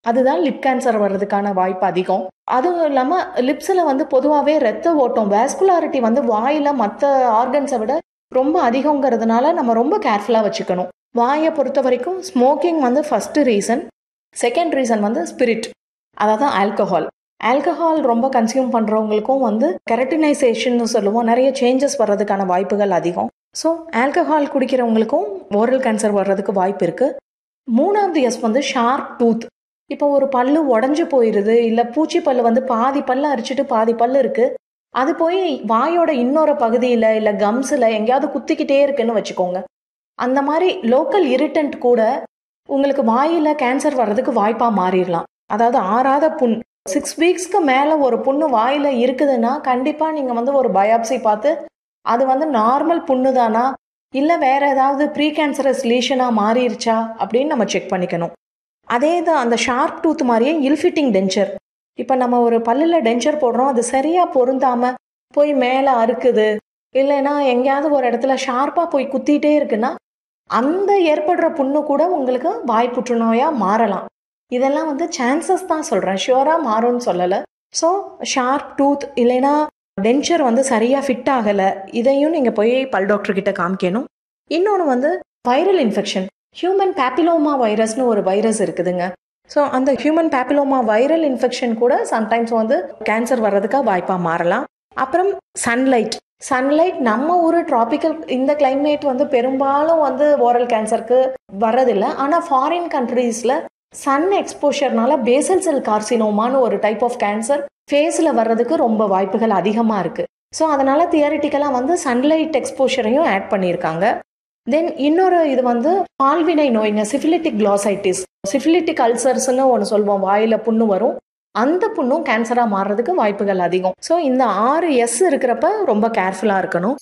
அதுதான் lip cancer வர்றதுக்கான வாய்ப்பு அதிகம் அதுவும் இல்லாமல் லிப்ஸில் வந்து பொதுவாகவே ரத்த ஓட்டம் வேஸ்குலாரிட்டி வந்து வாயில் மற்ற ஆர்கன்ஸை விட ரொம்ப அதிகங்கிறதுனால நம்ம ரொம்ப கேர்ஃபுல்லாக வச்சுக்கணும் வாயை பொறுத்த வரைக்கும் ஸ்மோக்கிங் வந்து ஃபஸ்ட்டு ரீசன் செகண்ட் ரீசன் வந்து ஸ்பிரிட் அதாவது ஆல்கஹால் ஆல்கஹால் ரொம்ப கன்சியூம் பண்ணுறவங்களுக்கும் வந்து கெரட்டினைசேஷன் சொல்லுவோம் நிறைய சேஞ்சஸ் வர்றதுக்கான வாய்ப்புகள் அதிகம் ஸோ ஆல்கஹால் குடிக்கிறவங்களுக்கும் ஓரல் கேன்சர் வர்றதுக்கு வாய்ப்பு இருக்குது மூணாவது எஸ் வந்து ஷார்ப் டூத் இப்போ ஒரு பல்லு உடஞ்சி போயிடுது இல்லை பூச்சி பல்லு வந்து பாதி பல்லு அரிச்சிட்டு பாதி பல்லு இருக்குது அது போய் வாயோட இன்னொரு பகுதியில் இல்லை கம்ஸில் எங்கேயாவது குத்திக்கிட்டே இருக்குன்னு வச்சுக்கோங்க அந்த மாதிரி லோக்கல் இரிட்டன்ட் கூட உங்களுக்கு வாயில் கேன்சர் வர்றதுக்கு வாய்ப்பாக மாறிடலாம் அதாவது ஆறாத புண் சிக்ஸ் வீக்ஸ்க்கு மேலே ஒரு புண்ணு வாயில் இருக்குதுன்னா கண்டிப்பாக நீங்கள் வந்து ஒரு பயாப்சி பார்த்து அது வந்து நார்மல் புண்ணு தானா இல்லை வேற ஏதாவது ப்ரீ கேன்சரஸ் லீஷனாக மாறிடுச்சா அப்படின்னு நம்ம செக் பண்ணிக்கணும் அதே தான் அந்த ஷார்ப் டூத் மாதிரியே இல்ஃபிட்டிங் டென்ச்சர் இப்போ நம்ம ஒரு பல்லில் டென்ச்சர் போடுறோம் அது சரியாக பொருந்தாமல் போய் மேலே அறுக்குது இல்லைன்னா எங்கேயாவது ஒரு இடத்துல ஷார்ப்பாக போய் குத்திட்டே இருக்குன்னா அந்த ஏற்படுற புண்ணு கூட உங்களுக்கு வாய் புற்றுநோயாக மாறலாம் இதெல்லாம் வந்து சான்சஸ் தான் சொல்கிறேன் ஷியோராக மாறும்னு சொல்லலை ஸோ ஷார்ப் டூத் இல்லைன்னா டென்ச்சர் வந்து சரியாக ஃபிட் ஆகலை இதையும் நீங்கள் போய் பல் டாக்டர் கிட்ட காமிக்கணும் இன்னொன்று வந்து வைரல் இன்ஃபெக்ஷன் ஹியூமன் பேப்பிலோமா வைரஸ்னு ஒரு வைரஸ் இருக்குதுங்க ஸோ அந்த ஹியூமன் பேப்பிலோமா வைரல் இன்ஃபெக்ஷன் கூட சம்டைம்ஸ் வந்து கேன்சர் வர்றதுக்காக வாய்ப்பாக மாறலாம் அப்புறம் சன்லைட் சன்லைட் நம்ம ஊர் டிராபிக்கல் இந்த கிளைமேட் வந்து பெரும்பாலும் வந்து ஓரல் கேன்சருக்கு வர்றதில்லை ஆனால் ஃபாரின் கண்ட்ரீஸில் சன் எக்ஸ்போஷர்னால பேசல் செல் கார்சினோமான்னு ஒரு டைப் ஆஃப் கேன்சர் ஃபேஸில் வர்றதுக்கு ரொம்ப வாய்ப்புகள் அதிகமாக இருக்குது ஸோ அதனால தியரிட்டிக்கலாக வந்து சன்லைட் எக்ஸ்போஷரையும் ஆட் பண்ணியிருக்காங்க தென் இன்னொரு இது வந்து பால்வினை நோய்ங்க சிஃபிலிட்டிக் கிளாசைட்டிஸ் சிஃபிலிட்டிக் அல்சர்ஸ்னு ஒன்று சொல்லுவோம் வாயில் புண்ணு வரும் அந்த புண்ணும் கேன்சராக மாறுறதுக்கு வாய்ப்புகள் அதிகம் ஸோ இந்த ஆறு எஸ் இருக்கிறப்ப ரொம்ப கேர்ஃபுல்லாக இருக்கணும்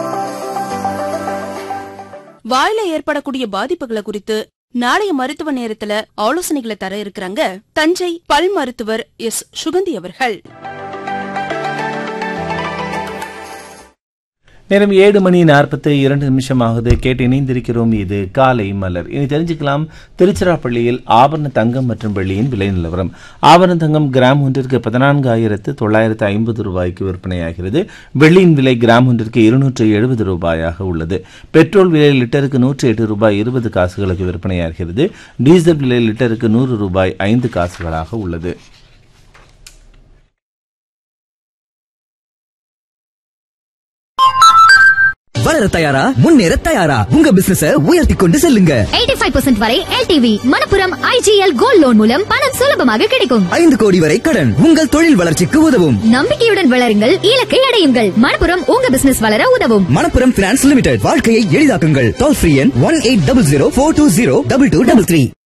வாயில ஏற்படக்கூடிய பாதிப்புகளை குறித்து நாளைய மருத்துவ நேரத்துல ஆலோசனைகளை தர இருக்கிறாங்க தஞ்சை பல் மருத்துவர் எஸ் சுகந்தி அவர்கள் நேரம் ஏழு மணி நாற்பத்தி இரண்டு நிமிஷம் ஆகுது கேட்டு இணைந்திருக்கிறோம் இது காலை மலர் இனி தெரிஞ்சுக்கலாம் திருச்சிராப்பள்ளியில் ஆபரண தங்கம் மற்றும் வெள்ளியின் விலை நிலவரம் ஆபரண தங்கம் கிராம் ஒன்றிற்கு பதினான்காயிரத்து தொள்ளாயிரத்து ஐம்பது ரூபாய்க்கு விற்பனையாகிறது வெள்ளியின் விலை கிராம் ஒன்றிற்கு இருநூற்று எழுபது ரூபாயாக உள்ளது பெட்ரோல் விலை லிட்டருக்கு நூற்றி எட்டு ரூபாய் இருபது காசுகளுக்கு விற்பனையாகிறது டீசல் விலை லிட்டருக்கு நூறு ரூபாய் ஐந்து காசுகளாக உள்ளது வளர தயாரா முன்னேற தயாரா உங்க பிசினஸ உயர்த்தி கொண்டு செல்லுங்க 85% வரை LTV Manappuram IGL gold loan மூலம் பணம் சுலபமாக கிடைக்கும் ஐந்து கோடி வரை கடன் உங்கள் தொழில் வளர்ச்சிக்கு உதவும் நம்பிக்கையுடன் வளருங்கள் இலக்கை அடையுங்கள் மணப்புரம் உங்க பிசினஸ் வளர உதவும் மணப்புரம் பினான்ஸ் லிமிடெட் வாழ்க்கையை எளிதாக்குங்கள் டோல் ஃப்ரீ எண் one eight double zero four two zero double two double three